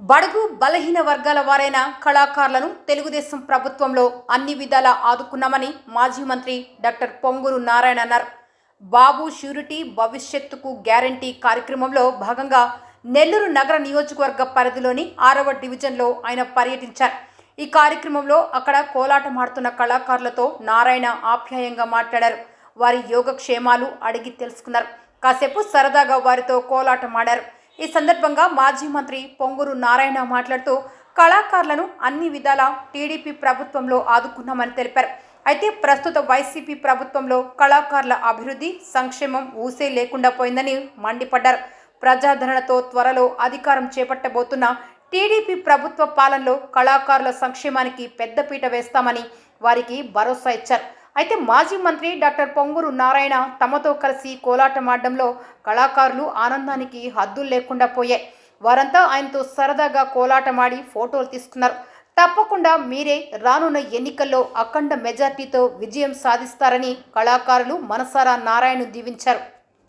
బడుగు బలహీన వర్గాల వారైన కళాకారులను తెలుగుదేశం ప్రభుత్వంలో అన్ని విధాలా ఆదుకున్నామని మాజీ మంత్రి డాక్టర్ పొంగూరు నారాయణ అన్నారు బాబు షూరిటీ భవిష్యత్తుకు గ్యారంటీ కార్యక్రమంలో భాగంగా నెల్లూరు నగర నియోజకవర్గ పరిధిలోని ఆరవ డివిజన్లో ఆయన పర్యటించారు ఈ కార్యక్రమంలో అక్కడ కోలాటమాడుతున్న కళాకారులతో నారాయణ ఆప్యాయంగా మాట్లాడారు వారి యోగక్షేమాలు అడిగి తెలుసుకున్నారు కాసేపు సరదాగా వారితో కోలాటమాడారు ఈ సందర్భంగా మాజీ మంత్రి పొంగూరు నారాయణ మాట్లాడుతూ కళాకారులను అన్ని విధాలా టీడీపీ ప్రభుత్వంలో ఆదుకున్నామని తెలిపారు అయితే ప్రస్తుత వైసీపీ ప్రభుత్వంలో కళాకారుల అభివృద్ధి సంక్షేమం ఊసే లేకుండా పోయిందని మండిపడ్డారు ప్రజాదరణతో త్వరలో అధికారం చేపట్టబోతున్న టీడీపీ ప్రభుత్వ పాలనలో కళాకారుల సంక్షేమానికి పెద్దపీట వేస్తామని వారికి భరోసా ఇచ్చారు అయితే మాజీ మంత్రి డాక్టర్ పొంగూరు నారాయణ తమతో కలిసి కోలాటమాడడంలో కళాకారులు ఆనందానికి హద్దులు లేకుండా పోయాయి వారంతా ఆయనతో సరదాగా కోలాటమాడి ఫోటోలు తీసుకున్నారు తప్పకుండా మీరే రానున్న ఎన్నికల్లో అఖండ మెజార్టీతో విజయం సాధిస్తారని కళాకారులు మనసారా నారాయణ దీవించారు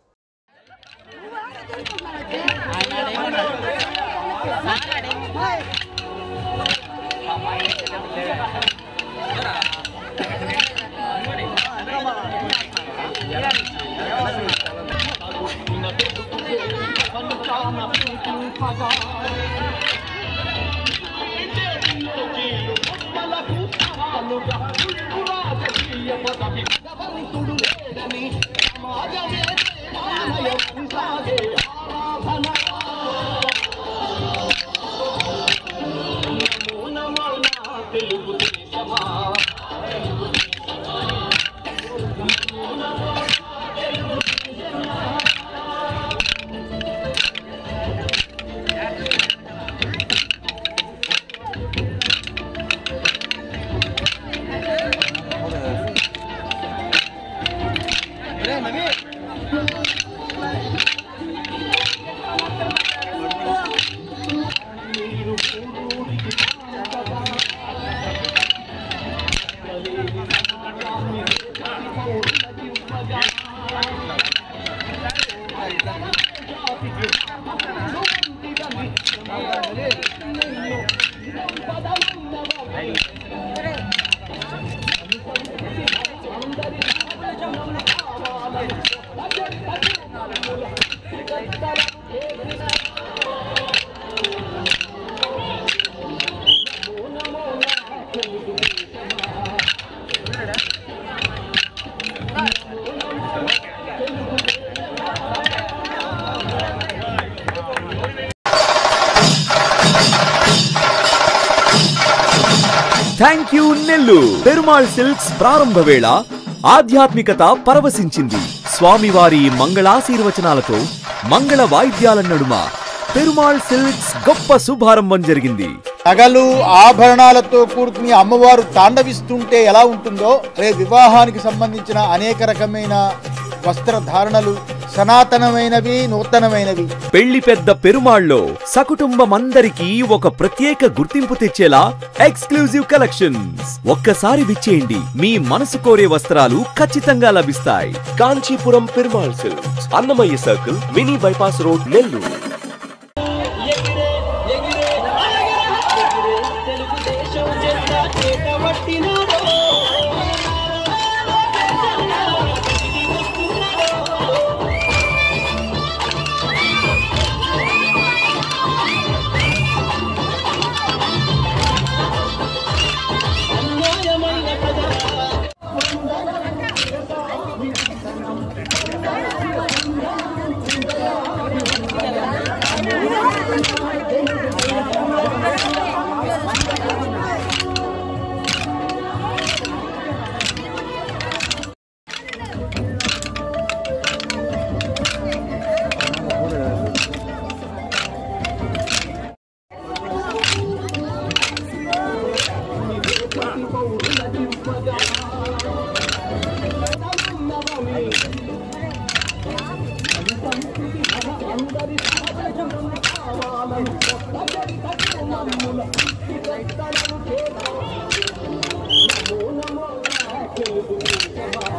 thank you Nellore Perumal silks ప్రారంభ వేళ ఆధ్యాత్మికత పరవశించింది స్వామివారి మంగళాశీర్వచనాలతో మంగళ వాయిద్యాల నడుమ పెరుమాళ్ సిల్క్స్ గొప్ప శుభారంభం జరిగింది నగలు ఆభరణాలతో కూడుకుని అమ్మవారు తాండవిస్తుంటే ఎలా ఉంటుందో అదే వివాహానికి సంబంధించిన అనేక రకమైన వస్త్రధారణలు సనాతనమైనవి నూతనమైనవి పెళ్లి పెద్ద పెరుమాళ్లో సకుటుంబమందరికీ ఒక ప్రత్యేక గుర్తింపు తెచ్చేలా ఎక్స్క్లూజివ్ కలెక్షన్స్ ఒక్కసారి విచ్చేయండి మీ మనసు కోరే వస్త్రాలు ఖచ్చితంగా లభిస్తాయి Kanchipuram Perumal silks Annamayya circle mini bypass road Nellore నమో నమో